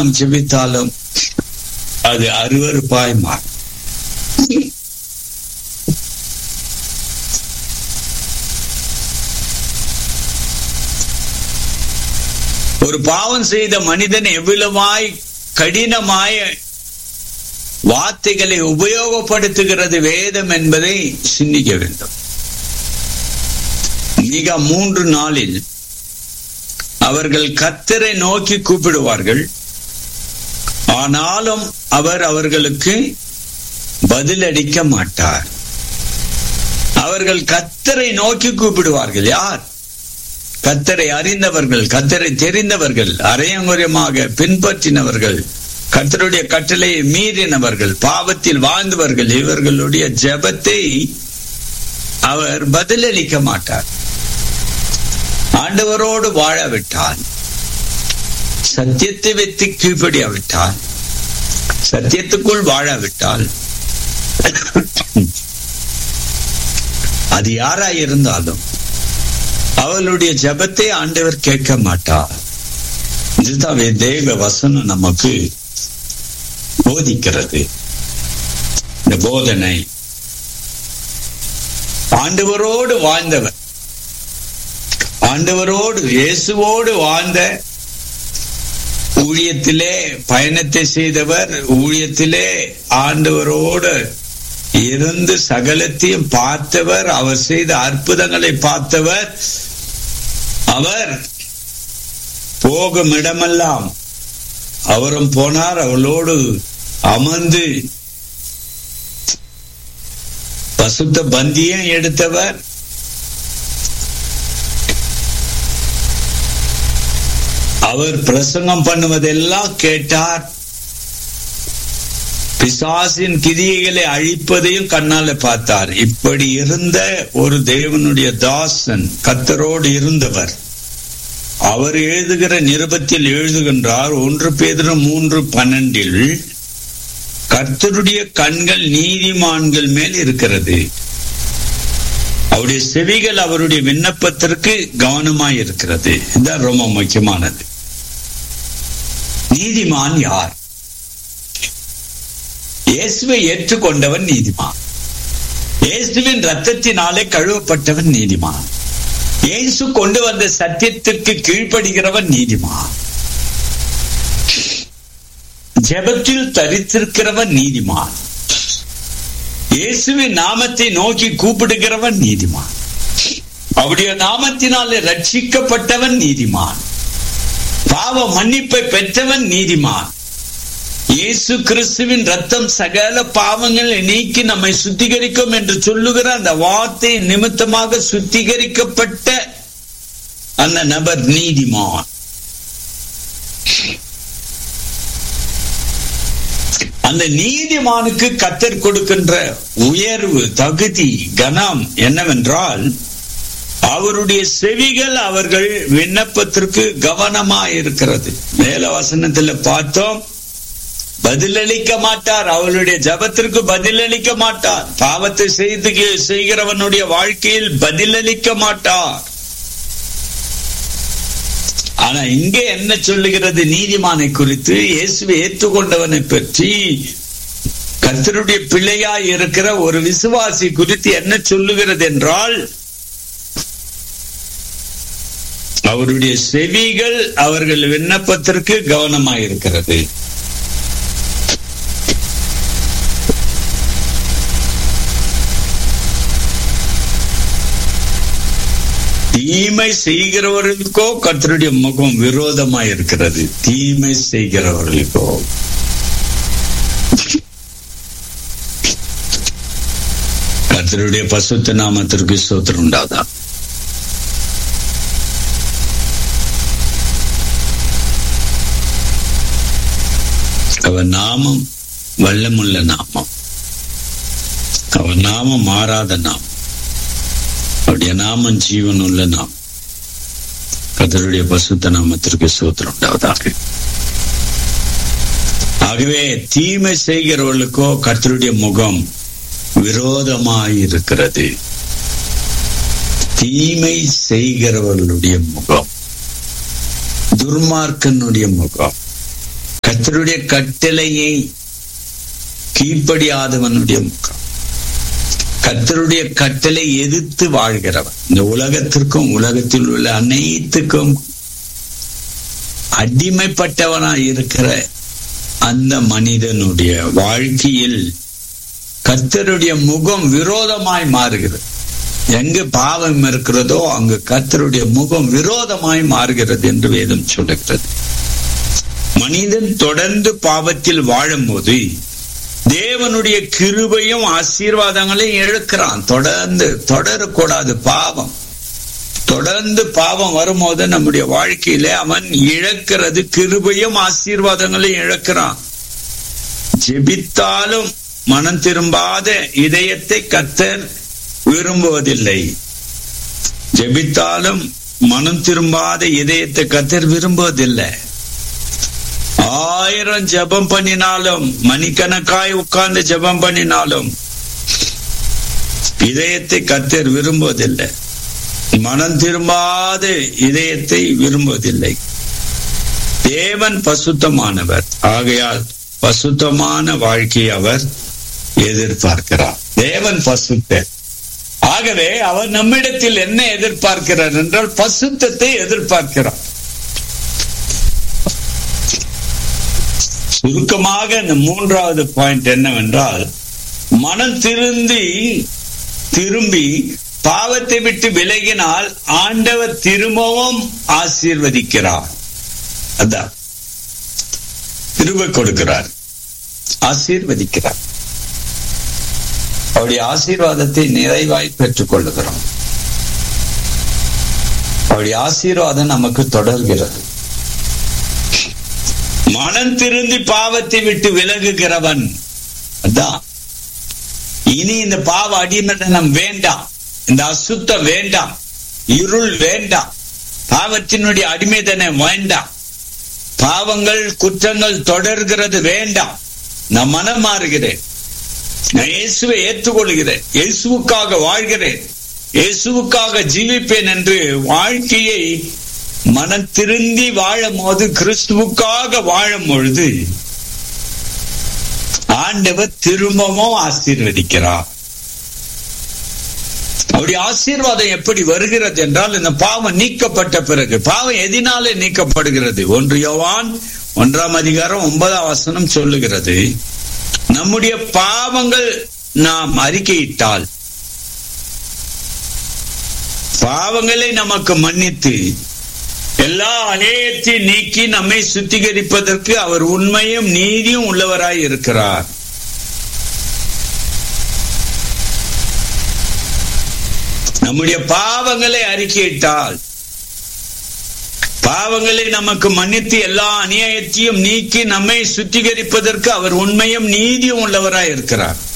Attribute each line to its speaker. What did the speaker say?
Speaker 1: நாம் ஜெபித்தாலும் அது அருவருப்பாய் மாறும் ஒரு பாவம் செய்த மனிதன் எவ்வளவாய் கடினமாய வார்த்தைகளை உபயோகப்படுத்துகிறது வேதம் என்பதை சிந்திக்க வேண்டும் மிக மூன்று நாளில் அவர்கள் கத்தரை நோக்கி கூப்பிடுவார்கள் ஆனாலும் அவர் அவர்களுக்கு பதிலளிக்க மாட்டார் அவர்கள் கத்தரை நோக்கி கூப்பிடுவார்கள் யார் கத்தரை அறிந்தவர்கள் கத்தரை தெரிந்தவர்கள் அரையங்குறையமாக பின்பற்றினவர்கள் கத்தருடைய கட்டளையை மீறினவர்கள் பாவத்தில் வாழ்ந்தவர்கள் இவர்களுடைய ஜெபத்தை அவர் பதிலளிக்க மாட்டார் ஆண்டவரோடு வாழவிட்டால் சத்தியத்தை வைத்து கீழ்ப்படியாவிட்டால் சத்தியத்துக்குள் வாழாவிட்டால் அது யாராய் இருந்தாலும் அவளுடைய ஜபத்தை ஆண்டவர் கேட்க மாட்டார் இதுதான் தேவ வசனம் நமக்கு போதிக்கிறது இந்த போதனை ஆண்டவரோடு வாழ்ந்தவர் ஆண்டவரோடு இயேசுவோடு வாழ்ந்த ஊழியத்திலே பயணத்தை செய்தவர் ஊழியத்திலே ஆண்டவரோடு இருந்து சகலத்தையும் பார்த்தவர் அவர் செய்த அற்புதங்களை பார்த்தவர் அவர் போகும் இடமெல்லாம் அவரும் போனார் அவளோடு அமர்ந்து பசுத்த பந்தியம் எடுத்தவர் அவர் பிரசங்கம் பண்ணுவதெல்லாம் கேட்டார் பிசாசின் கிரியைகளை அழிப்பதையும் கண்ணால பார்த்தார் இப்படி இருந்த ஒரு தேவனுடைய தாசன் கத்தரோடு இருந்தவர் அவர் எழுதுகிற நிருபத்தில் எழுதுகின்றார் ஒன்று பேதர் மூன்று பன்னெண்டில் கர்த்தருடைய கண்கள் நீதிமான்கள் மேல் இருக்கிறது அவருடைய செவிகள் அவருடைய விண்ணப்பத்திற்கு கவனமாய் இருக்கிறது இதுதான் ரொம்ப முக்கியமானது நீதிமான் யார் இயேசுவை ஏற்றுக்கொண்டவன் நீதிமான் இயேசுவின் ரத்தத்தினாலே கழுவப்பட்டவன் நீதிமான் இயேசு கொண்டு வந்த சத்தியத்திற்கு கீழ்ப்படுகிறவன் நீதிமான் ஜெபத்தில் தரித்திருக்கிறவன் நீதிமான் இயேசுவின் நாமத்தை நோக்கி கூப்பிடுகிறவன் நீதிமான் அவருடைய நாமத்தினாலே ரட்சிக்கப்பட்டவன் நீதிமான் பாவ மன்னிப்பை பெற்றவன் நீதிமான் இயேசு கிறிஸ்துவின் ரத்தம் சகல பாவங்களை நீக்கி நம்மை சுத்திகரிக்கும் என்று சொல்லுகிற அந்த வார்த்தை நிமித்தமாக சுத்திகரிக்கப்பட்ட அந்த நபர் நீதிமான் அந்த நீதிமானுக்கு கத்தர் கொடுக்கின்ற உயர்வு தகுதி கனம் என்னவென்றால் அவருடைய செவிகள் அவர்கள் விண்ணப்பத்திற்கு கவனமா இருக்கிறது மேல வசனத்துல பார்த்தோம் பதிலளிக்க மாட்டார் அவளுடைய ஜபத்திற்கு பதிலளிக்க மாட்டார் பாவத்தை செய்து செய்கிறவனுடைய வாழ்க்கையில் பதிலளிக்க மாட்டார் ஆனா இங்கே என்ன சொல்லுகிறது நீதிமானை குறித்து இயேசுவை ஏற்றுக்கொண்டவனை பற்றி கர்த்தருடைய பிள்ளையாய் இருக்கிற ஒரு விசுவாசி குறித்து என்ன சொல்லுகிறது என்றால் அவருடைய செவிகள் அவர்கள் விண்ணப்பத்திற்கு கவனமாயிருக்கிறது தீமை செய்கிறவர்களுக்கோ கர்த்தருடைய முகம் விரோதமா இருக்கிறது தீமை செய்கிறவர்களுக்கோ கர்த்தருடைய பசுத்த நாமத்திற்கு சோத்திரம் உண்டாதா அவர் நாமம் வல்லமுள்ள நாமம் அவர் நாமம் மாறாத நாமம் அவருடைய நாமம் ஜீவன் உள்ள நாம் கதருடைய பசுத்த நாமத்திற்கு சூத்திரம் உண்டாவதாக ஆகவே தீமை செய்கிறவர்களுக்கோ கர்த்தருடைய முகம் விரோதமாயிருக்கிறது தீமை செய்கிறவர்களுடைய முகம் துர்மார்க்கனுடைய முகம் கர்த்தருடைய கட்டளையை கீழ்ப்படியாதவனுடைய முகம் கர்த்தருடைய கட்டளை எதிர்த்து வாழ்கிறவன் இந்த உலகத்திற்கும் உலகத்தில் உள்ள அனைத்துக்கும் அடிமைப்பட்டவனாய் இருக்கிற அந்த மனிதனுடைய வாழ்க்கையில் கர்த்தருடைய முகம் விரோதமாய் மாறுகிறது எங்கு பாவம் இருக்கிறதோ அங்கு கர்த்தருடைய முகம் விரோதமாய் மாறுகிறது என்று வேதம் சொல்லுகிறது மனிதன் தொடர்ந்து பாவத்தில் வாழும்போது தேவனுடைய கிருபையும் ஆசீர்வாதங்களையும் இழக்கிறான் தொடர்ந்து தொடரக்கூடாது பாவம் தொடர்ந்து பாவம் வரும்போது நம்முடைய வாழ்க்கையில அவன் இழக்கிறது கிருபையும் ஆசீர்வாதங்களையும் இழக்கிறான் ஜெபித்தாலும் மனம் திரும்பாத இதயத்தை கத்தர் விரும்புவதில்லை ஜெபித்தாலும் மனம் திரும்பாத இதயத்தை கத்தர் விரும்புவதில்லை ஆயிரம் ஜபம் பண்ணினாலும் மணிக்கணக்காய் உட்கார்ந்து ஜபம் பண்ணினாலும் இதயத்தை கத்தர் விரும்புவதில்லை மனம் திரும்பாத இதயத்தை விரும்புவதில்லை தேவன் பசுத்தமானவர் ஆகையால் பசுத்தமான வாழ்க்கையை அவர் எதிர்பார்க்கிறார் தேவன் பசுத்தர் ஆகவே அவர் நம்மிடத்தில் என்ன எதிர்பார்க்கிறார் என்றால் பசுத்தத்தை எதிர்பார்க்கிறார் சுருக்கமாக இந்த மூன்றாவது பாயிண்ட் என்னவென்றால் மனம் திருந்தி திரும்பி பாவத்தை விட்டு விலகினால் ஆண்டவர் திரும்பவும் ஆசீர்வதிக்கிறார் அதான் திரும்ப கொடுக்கிறார் ஆசீர்வதிக்கிறார் அவருடைய ஆசீர்வாதத்தை நிறைவாய் பெற்றுக் கொள்ளுகிறோம் அவருடைய ஆசீர்வாதம் நமக்கு தொடர்கிறது மனம் திருந்தி பாவத்தை விட்டு விலகுகிறவன் அதான் இனி இந்த பாவ அடிமனம் வேண்டாம் இந்த அசுத்தம் வேண்டாம் இருள் வேண்டாம் பாவத்தினுடைய அடிமைதனை வேண்டாம் பாவங்கள் குற்றங்கள் தொடர்கிறது வேண்டாம் நான் மனம் மாறுகிறேன் நான் இயேசுவை ஏற்றுக்கொள்கிறேன் இயேசுவுக்காக வாழ்கிறேன் இயேசுவுக்காக ஜீவிப்பேன் என்று வாழ்க்கையை மனம் திருந்தி வாழும் போது கிறிஸ்துவுக்காக வாழும் பொழுது ஆண்டவர் திரும்பவும் ஆசீர்வதிக்கிறார் அவருடைய ஆசீர்வாதம் எப்படி வருகிறது என்றால் இந்த பாவம் நீக்கப்பட்ட பிறகு பாவம் எதினாலே நீக்கப்படுகிறது ஒன்று யோவான் ஒன்றாம் அதிகாரம் ஒன்பதாம் வசனம் சொல்லுகிறது நம்முடைய பாவங்கள் நாம் அறிக்கையிட்டால் பாவங்களை நமக்கு மன்னித்து எல்லா அநேயத்தையும் நீக்கி நம்மை சுத்திகரிப்பதற்கு அவர் உண்மையும் நீதியும் உள்ளவராய் இருக்கிறார் நம்முடைய பாவங்களை அறிக்கையிட்டால் பாவங்களை நமக்கு மன்னித்து எல்லா அநியாயத்தையும் நீக்கி நம்மை சுத்திகரிப்பதற்கு அவர் உண்மையும் நீதியும் உள்ளவராய் இருக்கிறார்